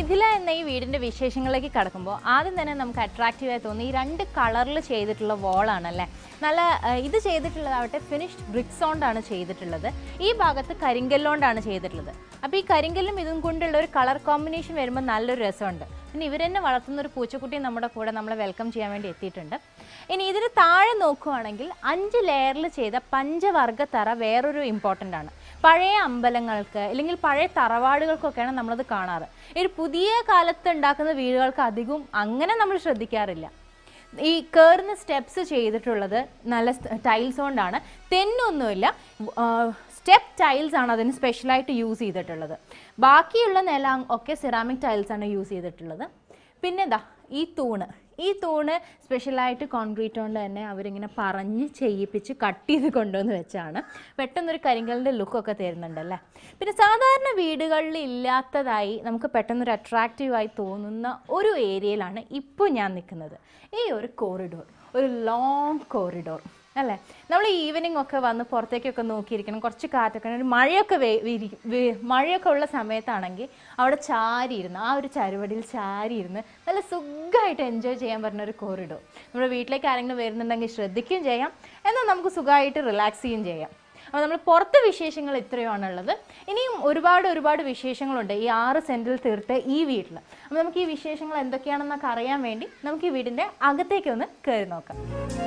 മിഥില എന്ന ഈ വീടിൻ്റെ വിശേഷങ്ങളിലേക്ക് കടക്കുമ്പോൾ ആദ്യം തന്നെ നമുക്ക് അട്രാക്റ്റീവായി തോന്നി ഈ രണ്ട് കളറിൽ ചെയ്തിട്ടുള്ള വോളാണല്ലേ നല്ല ആ, ഇത് ചെയ്തിട്ടുള്ളതാവട്ടെ ഫിനിഷ്ഡ് ബ്രിക്സ് കൊണ്ടാണ് ചെയ്തിട്ടുള്ളത് ഈ ഭാഗത്ത് കരിങ്കല്ലുകൊണ്ടാണ് ചെയ്തിട്ടുള്ളത് അപ്പോൾ ഈ കരിങ്കല്ലും ഇതും കൊണ്ടുള്ള ഒരു കളർ കോമ്പിനേഷൻ വരുമ്പോൾ നല്ലൊരു രസമുണ്ട് പിന്നെ ഇവർ തന്നെ വളർത്തുന്ന ഒരു പൂച്ചക്കുട്ടി നമ്മുടെ കൂടെ നമ്മളെ വെൽക്കം ചെയ്യാൻ വേണ്ടി എത്തിയിട്ടുണ്ട് ഇനി ഇതിന് താഴെ നോക്കുകയാണെങ്കിൽ അഞ്ച് ലെയറിൽ ചെയ്ത പഞ്ചവർഗ തറ വേറൊരു ഇമ്പോർട്ടൻ്റ് ആണ് പഴയ അമ്പലങ്ങൾക്ക് അല്ലെങ്കിൽ പഴയ തറവാടുകൾക്കൊക്കെയാണ് നമ്മളത് കാണാറ് ഈ ഒരു പുതിയ കാലത്ത് ഉണ്ടാക്കുന്ന വീടുകൾക്ക് അധികവും അങ്ങനെ നമ്മൾ ശ്രദ്ധിക്കാറില്ല ഈ കയറുന്ന സ്റ്റെപ്സ് ചെയ്തിട്ടുള്ളത് നല്ല ടൈൽസ് കൊണ്ടാണ് തെന്നൊന്നുമില്ല സ്റ്റെപ്പ് ടൈൽസ് ആണ് അതിന് സ്പെഷ്യലായിട്ട് യൂസ് ചെയ്തിട്ടുള്ളത് ബാക്കിയുള്ള നില ഒക്കെ സിറാമിക് ടൈൽസ് ആണ് യൂസ് ചെയ്തിട്ടുള്ളത് പിന്നെ എന്താ ഈ തൂണ് ഈ തൂണ് സ്പെഷ്യലായിട്ട് കോൺക്രീറ്റ് കൊണ്ട് തന്നെ അവരിങ്ങനെ പറഞ്ഞ് ചെയ്യിപ്പിച്ച് കട്ട് ചെയ്ത് കൊണ്ടുവന്ന് വെച്ചാണ് പെട്ടെന്നൊരു കരിങ്കലിൻ്റെ ലുക്കൊക്കെ തരുന്നുണ്ടല്ലേ പിന്നെ സാധാരണ വീടുകളിൽ ഇല്ലാത്തതായി നമുക്ക് പെട്ടെന്നൊരു അട്രാക്റ്റീവായി തോന്നുന്ന ഒരു ഏരിയയിലാണ് ഇപ്പോൾ ഞാൻ നിൽക്കുന്നത് ഈ ഒരു കോറിഡോർ ഒരു ലോങ് കോറിഡോർ അല്ലേ നമ്മൾ ഈവനിങ് ഒക്കെ വന്ന് പുറത്തേക്കൊക്കെ നോക്കിയിരിക്കണം കുറച്ച് കാറ്റൊക്കെ ഒരു മഴയൊക്കെ വേ വിരി- വേ- മഴയൊക്കെ ഉള്ള സമയത്താണെങ്കിൽ അവിടെ ചാരിയിരുന്ന് ആ ഒരു ചരുവടിയിൽ ചാരിയിരുന്ന് നല്ല സുഖമായിട്ട് എൻജോയ് ചെയ്യാൻ പറ്റുന്ന ഒരു കോറിഡോർ നമ്മുടെ വീട്ടിലേക്ക് ആരെങ്കിലും വരുന്നുണ്ടെങ്കിൽ ശ്രദ്ധിക്കുകയും ചെയ്യാം എന്നാൽ നമുക്ക് സുഖമായിട്ട് റിലാക്സ് ചെയ്യുകയും ചെയ്യാം അപ്പോൾ നമ്മൾ പുറത്തെ വിശേഷങ്ങൾ ഇത്രയുമാണുള്ളത് ഇനിയും ഒരുപാട് ഒരുപാട് വിശേഷങ്ങളുണ്ട് ഈ ആറ് സെൻറ്റിൽ തീർത്ത ഈ വീട്ടിൽ അപ്പോൾ നമുക്ക് ഈ വിശേഷങ്ങൾ എന്തൊക്കെയാണെന്നൊക്കെ അറിയാൻ വേണ്ടി നമുക്ക് ഈ വീടിൻ്റെ അകത്തേക്ക് ഒന്ന് കയറി നോക്കാം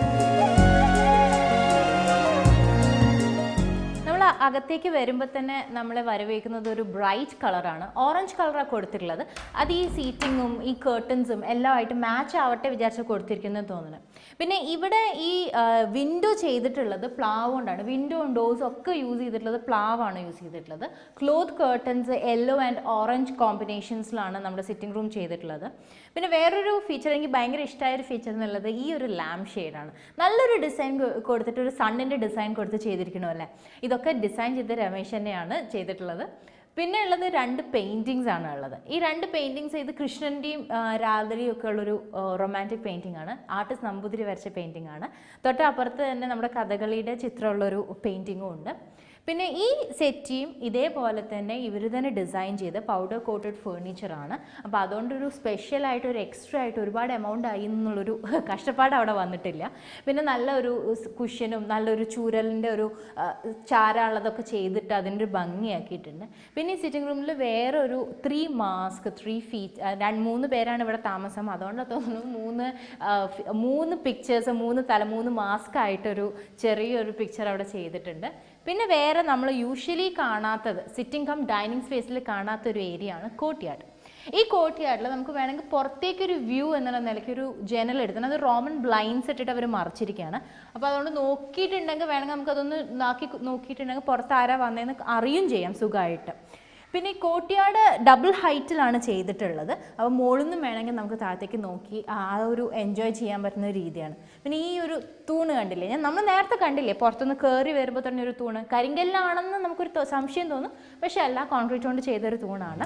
നമ്മൾ അകത്തേക്ക് വരുമ്പോൾ തന്നെ നമ്മളെ വരവേക്കുന്നത് ഒരു ബ്രൈറ്റ് കളറാണ് ഓറഞ്ച് കളറാണ് കൊടുത്തിട്ടുള്ളത് അത് ഈ സീറ്റിങ്ങും ഈ കേർട്ടൻസും എല്ലാം ആയിട്ട് മാച്ച് ആവട്ടെ വിചാരിച്ച് കൊടുത്തിരിക്കുന്നത് തോന്നുന്നു പിന്നെ ഇവിടെ ഈ വിൻഡോ ചെയ്തിട്ടുള്ളത് പ്ലാവ് കൊണ്ടാണ് വിൻഡോ ഡോസ് ഒക്കെ യൂസ് ചെയ്തിട്ടുള്ളത് പ്ലാവാണ് യൂസ് ചെയ്തിട്ടുള്ളത് cloth curtains yellow and orange കോമ്പിനേഷൻസിലാണ് നമ്മുടെ സിറ്റിംഗ് റൂം ചെയ്തിട്ടുള്ളത് പിന്നെ വേറൊരു ഫീച്ചർ എനിക്ക് ഭയങ്കര ഇഷ്ടമായ ഒരു ഫീച്ചർ എന്നുള്ളത് ഈ ഒരു ലാമ്പ് ഷെയ്ഡാണ് നല്ലൊരു ഡിസൈൻ കൊടുത്തിട്ട് ഒരു സണ്ണിൻ്റെ ഡിസൈൻ കൊടുത്ത് ചെയ്തിരിക്കണമല്ലേ ഇതൊക്കെ ഡിസൈൻ ചെയ്ത രമേശ് തന്നെയാണ് ചെയ്തിട്ടുള്ളത് പിന്നെ ഉള്ളത് രണ്ട് പെയിൻറ്റിങ്സ് ആണ് ഉള്ളത് ഈ രണ്ട് പെയിൻറ്റിങ്സ് ഇത് കൃഷ്ണൻ്റെയും രാധയും ഒക്കെ ഉള്ളൊരു റൊമാൻറ്റിക് പെയിൻറ്റിംഗ് ആണ് ആർട്ടിസ്റ്റ് നമ്പൂതിരി വരച്ച പെയിൻറ്റിംഗ് ആണ് തൊട്ടപ്പുറത്ത് തന്നെ നമ്മുടെ കഥകളിയുടെ ചിത്രമുള്ളൊരു പെയിൻറ്റിങ്ങും ഉണ്ട് പിന്നെ ഈ സെറ്റിയും ഇതേപോലെ തന്നെ ഇവർ തന്നെ ഡിസൈൻ ചെയ്ത് പൗഡർ കോട്ടഡ് ഫേർണിച്ചറാണ് അപ്പോൾ അതുകൊണ്ടൊരു സ്പെഷ്യലായിട്ട് ഒരു എക്സ്ട്രാ ആയിട്ട് ഒരുപാട് എമൗണ്ട് ആയി എന്നുള്ളൊരു കഷ്ടപ്പാട് അവിടെ വന്നിട്ടില്ല പിന്നെ നല്ലൊരു കുഷ്യനും നല്ലൊരു ചൂരലിൻ്റെ ഒരു ആ, ചാരാളതൊക്കെ ചെയ്തിട്ട് അതിൻ്റെ ഒരു ഭംഗിയാക്കിയിട്ടുണ്ട് പിന്നെ ഈ സിറ്റിംഗ് റൂമിൽ വേറെ ഒരു ത്രീ മാസ്ക് ത്രീ ഫീറ്റ് രണ്ട് മൂന്ന് പേരാണ് ഇവിടെ താമസം അതുകൊണ്ട് തോന്നുന്നു മൂന്ന് ആ, ഫി- മൂന്ന് പിക്ചേഴ്സ് മൂന്ന് തല മൂന്ന് മാസ്ക് ആയിട്ടൊരു ചെറിയൊരു പിക്ചർ അവിടെ ചെയ്തിട്ടുണ്ട് പിന്നെ വേറെ നമ്മൾ യൂഷ്വലി കാണാത്തത് സിറ്റിംഗ് കം ഡൈനിങ് സ്പേസിൽ കാണാത്ത ഒരു ഏരിയ ആണ് കോർട്ട്യാർഡ് ഈ കോർട്ട്യാർഡിൽ നമുക്ക് വേണമെങ്കിൽ പുറത്തേക്കൊരു വ്യൂ എന്നുള്ള നിലയ്ക്ക് ഒരു ജനൽ എടുക്കണം അത് റോമൻ ബ്ലൈൻഡ്സ് ഇട്ടിട്ട് അവർ മറിച്ചിരിക്കുകയാണ് അപ്പോൾ അതുകൊണ്ട് നോക്കിയിട്ടുണ്ടെങ്കിൽ വേണമെങ്കിൽ നമുക്കതൊന്ന് നാക്കി നോക്കിയിട്ടുണ്ടെങ്കിൽ പുറത്ത് ആരാ വന്നതെന്ന് അറിയും ചെയ്യാം സുഖമായിട്ട് പിന്നെ ഈ കോട്ടിയാട് ഡബിൾ ഹൈറ്റിലാണ് ചെയ്തിട്ടുള്ളത് അപ്പോൾ മുകളിൽ നിന്നും വേണമെങ്കിൽ നമുക്ക് താഴത്തേക്ക് നോക്കി ആ ഒരു എൻജോയ് ചെയ്യാൻ പറ്റുന്ന ഒരു രീതിയാണ് പിന്നെ ഈ ഒരു തൂണ് കണ്ടില്ലേ ഞാൻ നമ്മൾ നേരത്തെ കണ്ടില്ലേ പുറത്തുനിന്ന് കയറി വരുമ്പോൾ തന്നെ ഒരു തൂണ് കരിങ്കല്ലാണെന്ന് നമുക്കൊരു തോ- സംശയം തോന്നും പക്ഷേ അല്ല കോൺക്രീറ്റ് കൊണ്ട് ചെയ്തൊരു തൂണാണ്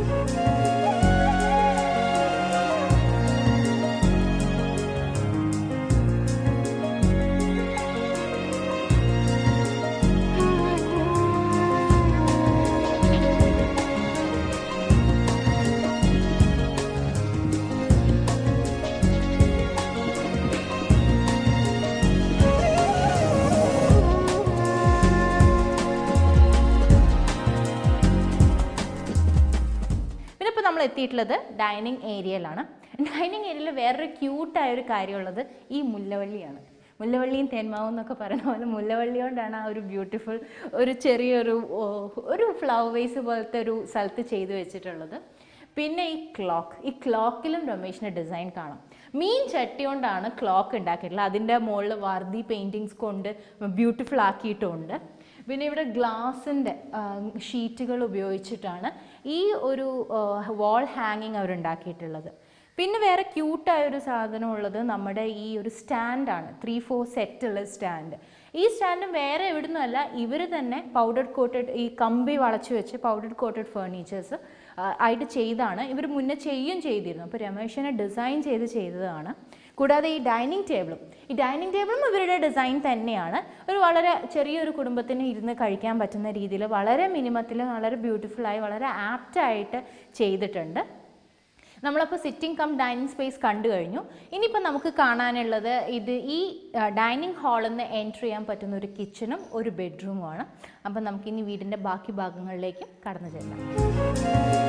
പിന്നെ ഇപ്പോൾ നമ്മൾ എത്തിയിട്ടുള്ളത് ഡൈനിങ് ഏരിയയിലാണ് ഡൈനിങ് ഏരിയയിൽ വേറൊരു ക്യൂട്ടായ ഒരു കാര്യമുള്ളത് ഈ മുല്ലവള്ളിയാണ് മുല്ലവള്ളിയും തേന്മാവും എന്നൊക്കെ പറയുന്ന പോലെ മുല്ലവള്ളി കൊണ്ടാണ് ആ ഒരു ബ്യൂട്ടിഫുൾ ഒരു ചെറിയൊരു ഓ, ഒരു ഫ്ലവർ വേസ് പോലത്തെ ഒരു സ്ഥലത്ത് ചെയ്തു വെച്ചിട്ടുള്ളത് പിന്നെ ഈ ക്ലോക്ക് ഈ ക്ലോക്കിലും രമേശിൻ്റെ ഡിസൈൻ കാണാം മീൻ ചട്ടി കൊണ്ടാണ് ക്ലോക്ക് ഉണ്ടാക്കിയിട്ടുള്ളത് അതിൻ്റെ മുകളിൽ വർദ്ധി പെയിൻറ്റിങ്സ് കൊണ്ട് ബ്യൂട്ടിഫുൾ ആക്കിയിട്ടുമുണ്ട് പിന്നെ ഇവിടെ ഗ്ലാസിൻ്റെ ഷീറ്റുകൾ ഉപയോഗിച്ചിട്ടാണ് ഈ ഒരു വാൾ ഹാങ്ങിങ് അവരുണ്ടാക്കിയിട്ടുള്ളത് പിന്നെ വേറെ ക്യൂട്ടായ ഒരു സാധനം ഉള്ളത് നമ്മുടെ ഈ ഒരു സ്റ്റാൻഡാണ് ത്രീ ഫോർ സെറ്റുള്ള സ്റ്റാൻഡ് ഈ സ്റ്റാൻഡ് വേറെ എവിടുന്നല്ല ഇവർ തന്നെ പൗഡർ കോട്ടഡ് ഈ കമ്പി വളച്ചു വെച്ച് പൗഡർ കോട്ടഡ് ഫേർണിച്ചേഴ്സ് ആയിട്ട് ചെയ്താണ് ഇവർ മുന്നേ ചെയ്യും ചെയ്തിരുന്നു അപ്പോൾ രമേശനെ ഡിസൈൻ ചെയ്ത് ചെയ്തതാണ് കൂടാതെ ഈ ഡൈനിങ് ടേബിളും ഈ ഡൈനിങ് ടേബിളും ഇവരുടെ ഡിസൈൻ തന്നെയാണ് ഒരു വളരെ ചെറിയൊരു കുടുംബത്തിന് ഇരുന്ന് കഴിക്കാൻ പറ്റുന്ന രീതിയിൽ വളരെ മിനിമത്തിൽ വളരെ ബ്യൂട്ടിഫുള്ളായി വളരെ ആപ്റ്റായിട്ട് ചെയ്തിട്ടുണ്ട് നമ്മളപ്പോൾ സിറ്റിംഗ് കം ഡൈനിങ് സ്പേസ് കണ്ടു കഴിഞ്ഞു ഇനിയിപ്പോൾ നമുക്ക് കാണാനുള്ളത് ഇത് ഈ ഡൈനിങ് ഹാളിൽ നിന്ന് എൻട്രി ചെയ്യാൻ പറ്റുന്ന ഒരു കിച്ചണും ഒരു ബെഡ്റൂമുമാണ് അപ്പം നമുക്കിനി വീടിൻ്റെ ബാക്കി ഭാഗങ്ങളിലേക്ക് കടന്നു ചെല്ലാം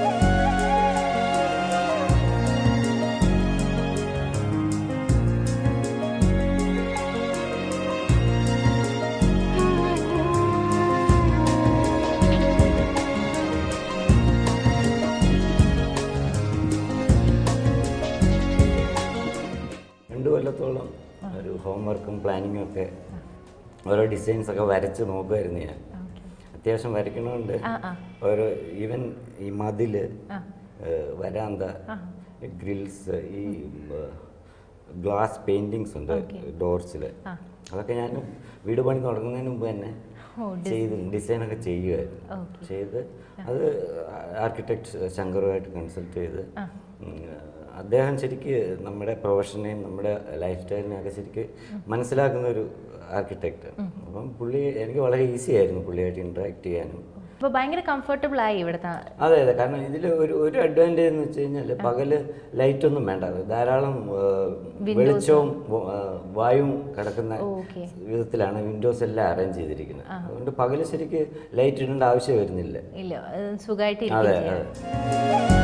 രണ്ട് കൊല്ലത്തോളം ഒരു ഹോംവർക്കും പ്ലാനിങ്ങും ഒക്കെ ഓരോ ഡിസൈൻസ് ഒക്കെ വരച്ച് നോക്കുമായിരുന്നു ഞാൻ അത്യാവശ്യം വരയ്ക്കണമുണ്ട് ആ ആ ഓരോ ഈവൻ ഈ മതില് ആ. ഏഹ് വരാന്ത ഗ്രിൽസ് ഈ ഗ്ലാസ് പെയിന്റിങ്സ് ഉണ്ട് ഡോർസിൽ ആ. അതൊക്കെ ഞാൻ വീട് പണി തുടങ്ങുന്നതിന് മുമ്പ് തന്നെ ഓ, ചെയ്ത് ഡിസൈനൊക്കെ ചെയ്യുമായിരുന്നു ഓക്കെ ചെയ്ത് അത് ആർക്കിടെക്ട് ശങ്കറുമായിട്ട് കൺസൾട്ട് ചെയ്ത് ആ. ഉം, അദ്ദേഹം ശരിക്ക് നമ്മുടെ പ്രൊഫഷനെയും നമ്മുടെ ലൈഫ് സ്റ്റൈലിനെയും ഒക്കെ ശരിക്ക് മനസ്സിലാക്കുന്ന ഒരു ആർക്കിടെക്റ്റ് അപ്പം പുള്ളി എനിക്ക് വളരെ ഈസി ആയിരുന്നു പുള്ളിയായിട്ട് ഇൻട്രാക്ട് ചെയ്യാനും അപ്പോൾ ഭയങ്കര കംഫർട്ടബിൾ ആയി ഇവിടുത്തെ അതെ അതെ കാരണം ഇതിൽ ഒരു ഒരു അഡ്വാൻറ്റേജ് എന്ന് വെച്ച് കഴിഞ്ഞാൽ പകല് ലൈറ്റ് ഒന്നും വേണ്ട അത് ധാരാളം ആ, വെളിച്ചവും ആ, വായുവും കിടക്കുന്ന ഓക്കെ വിധത്തിലാണ് വിൻഡോസ് എല്ലാം അറേഞ്ച് ചെയ്തിരിക്കുന്നത് അതുകൊണ്ട് പകല് ശരിക്ക് ലൈറ്റ് ഇടേണ്ട ആവശ്യം വരുന്നില്ല ഇല്ല സുഖമായിട്ട് അതെ ഇരിക്കുകയും അതെ ചെയ്യാം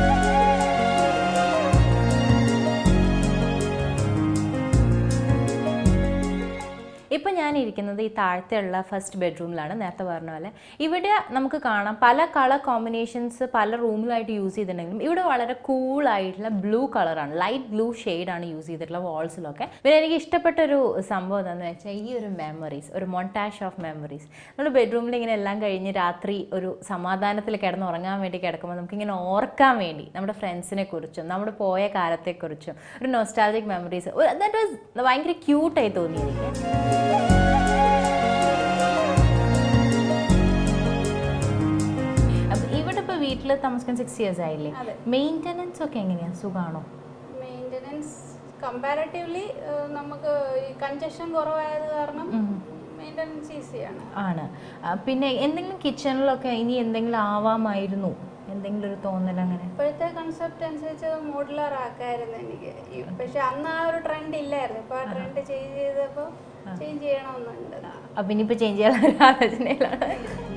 ഇപ്പം ഞാൻ ഇരിക്കുന്നത് ഈ താഴത്തെയുള്ള ഫസ്റ്റ് ബെഡ്റൂമിലാണ് നേരത്തെ പറഞ്ഞ പോലെ ഇവിടെ നമുക്ക് കാണാം പല കളർ കോമ്പിനേഷൻസ് പല റൂമിലായിട്ട് യൂസ് ചെയ്തിട്ടുണ്ടെങ്കിലും ഇവിടെ വളരെ കൂൾ ആയിട്ടുള്ള ബ്ലൂ കളറാണ് ലൈറ്റ് ബ്ലൂ ആണ് യൂസ് ചെയ്തിട്ടുള്ള വാൾസിലൊക്കെ പിന്നെ എനിക്ക് ഇഷ്ടപ്പെട്ട ഒരു സംഭവം എന്താണെന്ന് വെച്ചാൽ ഈ ഒരു മെമ്മറീസ് ഒരു മൊണ്ടാഷ് ഓഫ് മെമ്മറീസ് നമ്മൾ ബെഡ്റൂമിൽ ഇങ്ങനെ എല്ലാം കഴിഞ്ഞ് രാത്രി ഒരു സമാധാനത്തിൽ കിടന്ന് ഉറങ്ങാൻ വേണ്ടി കിടക്കുമ്പോൾ നമുക്കിങ്ങനെ ഓർക്കാൻ വേണ്ടി നമ്മുടെ ഫ്രണ്ട്സിനെ കുറിച്ചും നമ്മുടെ പോയ കാലത്തെക്കുറിച്ചും ഒരു നൊസ്റ്റാലജിക് മെമ്മറീസ് ദാറ്റ് വാസ് ഭയങ്കര ക്യൂട്ടായി തോന്നി എനിക്ക് അപ്പൊ ഇവിടെ ഇപ്പൊ വീട്ടിൽ താമസിക്കാൻ സിക്സ് ഇയേഴ്സ് ആയില്ലേ മെയിൻ്റനൻസ് ഒക്കെ എങ്ങനെയാ സുഖാണോ മെയിൻ്റനൻസ് കമ്പാരറ്റീവ്ലി നമുക്ക് ഈ കൺജഷൻ കുറവായത് കാരണം മെയിൻ്റനൻസ് ഈസിയാണ് ആണ് ആ, പിന്നെ എന്തെങ്കിലും കിച്ചണിലൊക്കെ ഇനി എന്തെങ്കിലും ആവാമായിരുന്നു എന്തെങ്കിലും ഒരു തോന്നൽ അങ്ങനെ ഇപ്പോഴത്തെ കൺസെപ്റ്റ് അനുസരിച്ച് മോഡുലാർ ആക്കായിരുന്നു എനിക്ക് ഈ- പക്ഷെ അന്ന് ആ ഒരു ട്രെൻഡ് ഇല്ലായിരുന്നു ഇപ്പോൾ ആ ട്രെൻഡ് ചേഞ്ച് ചെയ്തപ്പോൾ ചേഞ്ച് ചെയ്യണമെന്നുണ്ട് അപ്പൊ ഇനിയിപ്പോ ചേഞ്ച് ചെയ്യാനുള്ള ഒരു ആലോചനയിലാണ്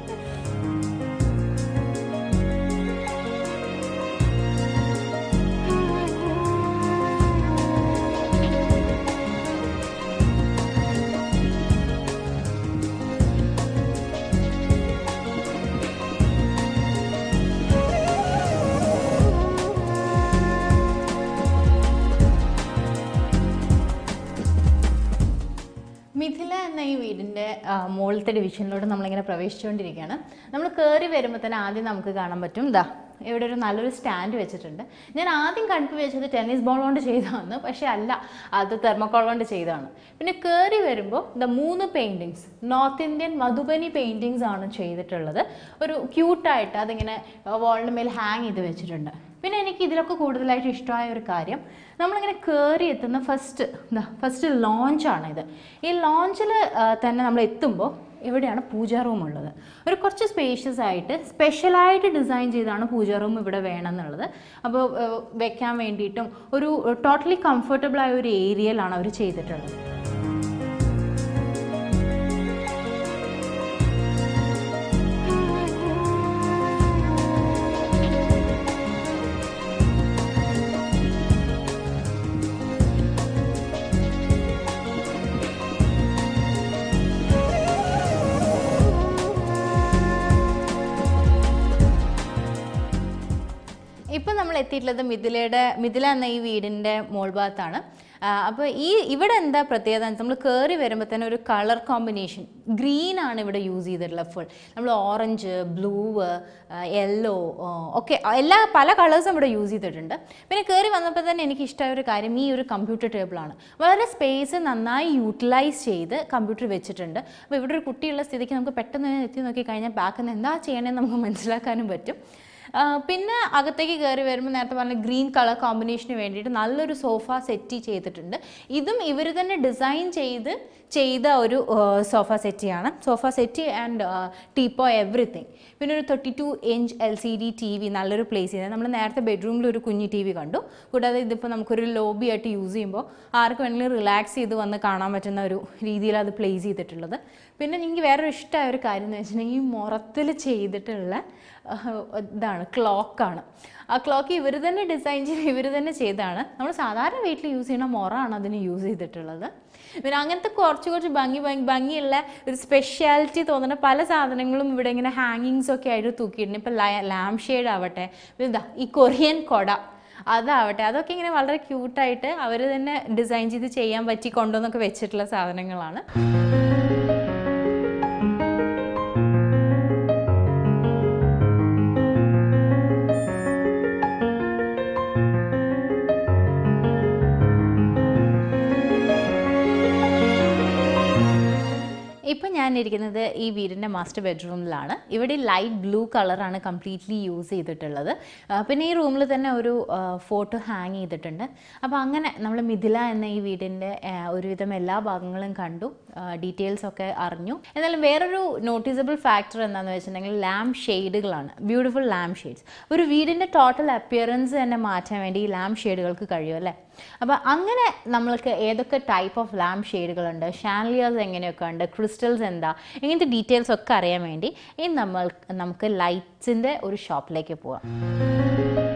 മിഥില എന്ന ഈ വീടിൻ്റെ മുകളിലത്തെ ഡിവിഷനിലോട്ട് നമ്മളിങ്ങനെ പ്രവേശിച്ചുകൊണ്ടിരിക്കുകയാണ് നമ്മൾ കയറി വരുമ്പോൾ തന്നെ ആദ്യം നമുക്ക് കാണാൻ പറ്റും ഇതാ ഇവിടെ ഒരു നല്ലൊരു സ്റ്റാൻഡ് വെച്ചിട്ടുണ്ട് ഞാൻ ആദ്യം കണ്ടു വെച്ചത് ടെന്നീസ് ബോൾ കൊണ്ട് ചെയ്തതാണ് പക്ഷേ അല്ല അത് തെർമോക്കോൾ കൊണ്ട് ചെയ്തതാണ് പിന്നെ കയറി വരുമ്പോൾ ദ മൂന്ന് paintings north Indian Madhubani paintings ആണ് ചെയ്തിട്ടുള്ളത് ഒരു ക്യൂട്ടായിട്ട് അതിങ്ങനെ വാളിന് മേൽ ഹാങ് ചെയ്ത് വെച്ചിട്ടുണ്ട് പിന്നെ എനിക്ക് ഇതിലൊക്കെ കൂടുതലായിട്ട് ഇഷ്ടമായ ഒരു കാര്യം നമ്മളിങ്ങനെ കയറി എത്തുന്ന ഫസ്റ്റ് എന്താ ഫസ്റ്റ് ലോഞ്ചാണ് ഇത് ഈ ലോഞ്ചിൽ തന്നെ നമ്മൾ എത്തുമ്പോൾ ഇവിടെയാണ് പൂജാ റൂം ഉള്ളത് ഒരു കുറച്ച് സ്പേഷ്യസ് ആയിട്ട് സ്പെഷ്യലായിട്ട് ഡിസൈൻ ചെയ്താണ് പൂജാ റൂം ഇവിടെ വേണമെന്നുള്ളത് അപ്പോൾ വെക്കാൻ വേണ്ടിയിട്ടും ഒരു ടോട്ടലി കംഫർട്ടബിൾ ആയ ഒരു ഏരിയയിലാണ് അവർ ചെയ്തിട്ടുള്ളത് ഇപ്പം നമ്മൾ എത്തിയിട്ടുള്ളത് മിഥിലയുടെ മിഥില എന്ന ഈ വീടിൻ്റെ മോൾ ഭാഗത്താണ് അപ്പോൾ ഈ ഇവിടെ എന്താ പ്രത്യേകത നമ്മൾ കയറി വരുമ്പോൾ തന്നെ ഒരു കളർ കോമ്പിനേഷൻ ഗ്രീൻ ആണ് ഇവിടെ യൂസ് ചെയ്തിട്ടുള്ളത് ഫുൾ നമ്മൾ ഓറഞ്ച് ബ്ലൂ യെല്ലോ ഒക്കെ എല്ലാ പല കളേഴ്സും ഇവിടെ യൂസ് ചെയ്തിട്ടുണ്ട് പിന്നെ കയറി വന്നപ്പോൾ തന്നെ എനിക്ക് ഇഷ്ടമായ ഒരു കാര്യം ഈ ഒരു കമ്പ്യൂട്ടർ ടേബിളാണ് വളരെ സ്പേസ് നന്നായി യൂട്ടിലൈസ് ചെയ്ത് കമ്പ്യൂട്ടർ വെച്ചിട്ടുണ്ട് അപ്പോൾ ഇവിടെ ഒരു കുട്ടിയുള്ള സ്ഥിതിക്ക് നമുക്ക് പെട്ടെന്ന് എത്തി നോക്കി കഴിഞ്ഞാൽ ബാക്കിൽ നിന്ന് എന്താ ചെയ്യണമെന്ന് നമുക്ക് മനസ്സിലാക്കാനും പറ്റും ആ, പിന്നെ അകത്തേക്ക് കയറി വരുമ്പോൾ നേരത്തെ പറഞ്ഞ ഗ്രീൻ കളർ കോമ്പിനേഷന് വേണ്ടിയിട്ട് നല്ലൊരു സോഫ സെറ്റ് ചെയ്തിട്ടുണ്ട് ഇതും ഇവർ തന്നെ ഡിസൈൻ ചെയ്ത് ചെയ്ത ഒരു സോഫ സെറ്റിയാണ് sofa settee and teapoy everything പിന്നെ ഒരു thirty two inch L C D T V നല്ലൊരു പ്ലേസ് ചെയ്തത് നമ്മൾ നേരത്തെ ബെഡ്റൂമിൽ ഒരു കുഞ്ഞു ടി വി കണ്ടു കൂടാതെ ഇതിപ്പോൾ നമുക്കൊരു ലോബി ആയിട്ട് യൂസ് ചെയ്യുമ്പോൾ ആർക്ക് വേണമെങ്കിലും റിലാക്സ് ചെയ്ത് വന്ന് കാണാൻ പറ്റുന്ന ഒരു രീതിയിൽ അത് പ്ലേസ് ചെയ്തിട്ടുള്ളത് പിന്നെ എനിക്ക് വേറൊരു ഇഷ്ടമായ ഒരു കാര്യം എന്ന് വെച്ചിട്ടുണ്ടെങ്കിൽ ഈ മുറത്തിൽ ചെയ്തിട്ടുള്ള ആഹ്, ഇതാണ് ക്ലോക്കാണ് ആ ക്ലോക്ക് ഇവർ തന്നെ ഡിസൈൻ ചെയ്ത് ഇവർ തന്നെ ചെയ്തതാണ് നമ്മൾ സാധാരണ വീട്ടിൽ യൂസ് ചെയ്യുന്ന മുറമാണ് അതിന് യൂസ് ചെയ്തിട്ടുള്ളത് പിന്നെ അങ്ങനത്തെ കുറച്ച് കുറച്ച് ഭംഗി ഭംഗി ഭംഗിയുള്ള ഒരു സ്പെഷ്യാലിറ്റി തോന്നുന്ന പല സാധനങ്ങളും ഇവിടെ ഇങ്ങനെ ഹാങ്ങിങ്സ് ഒക്കെ ആയിട്ട് തൂക്കിയിട്ടുണ്ട് ഇപ്പം ലാംപ് ഷെയ്ഡ് ആവട്ടെ പിന്നെ ഇതാ ഈ കൊറിയൻ കൊട അതാവട്ടെ അതൊക്കെ ഇങ്ങനെ വളരെ ക്യൂട്ടായിട്ട് അവർ തന്നെ ഡിസൈൻ ചെയ്ത് ചെയ്യാൻ പറ്റി കൊണ്ടുവന്നൊക്കെ വെച്ചിട്ടുള്ള സാധനങ്ങളാണ് ഇപ്പം ഞാൻ ഇരിക്കുന്നത് ഈ വീടിൻ്റെ മാസ്റ്റർ ബെഡ്റൂമിലാണ് ഇവിടെ ലൈറ്റ് ബ്ലൂ കളറാണ് കംപ്ലീറ്റ്ലി യൂസ് ചെയ്തിട്ടുള്ളത് ആ, പിന്നെ ഈ റൂമിൽ തന്നെ ഒരു ഫോട്ടോ ഹാങ് ചെയ്തിട്ടുണ്ട് അപ്പോൾ അങ്ങനെ നമ്മൾ മിഥില എന്ന ഈ വീടിൻ്റെ ആ, ഒരുവിധം എല്ലാ ഭാഗങ്ങളും കണ്ടു ഡീറ്റെയിൽസ് ഒക്കെ അറിഞ്ഞു എന്നാലും വേറൊരു നോട്ടീസബിൾ ഫാക്ടർ എന്താണെന്ന് വെച്ചിട്ടുണ്ടെങ്കിൽ ലാംപ് ഷെയ്ഡുകളാണ് ബ്യൂട്ടിഫുൾ ലാംപ് ഷെയ്ഡ്സ് ഒരു വീടിൻ്റെ ടോട്ടൽ അപ്പിയറൻസ് തന്നെ മാറ്റാൻ വേണ്ടി ഈ ലാംപ് ഷെയ്ഡുകൾക്ക് കഴിയും അല്ലേ അപ്പോൾ അങ്ങനെ നമ്മൾക്ക് ഏതൊക്കെ ടൈപ്പ് ഓഫ് ലാംപ് ഷെയ്ഡുകളുണ്ട് ഷാൻലിയേഴ്സ് എങ്ങനെയൊക്കെ ഉണ്ട് ക്രിസ്റ്റൽസ് എന്താ ഇങ്ങനത്തെ ഡീറ്റെയിൽസ് ഒക്കെ അറിയാൻ വേണ്ടി ഇനി നമ്മൾ നമുക്ക് ലൈറ്റ്സിൻ്റെ ഒരു ഷോപ്പിലേക്ക് പോവാം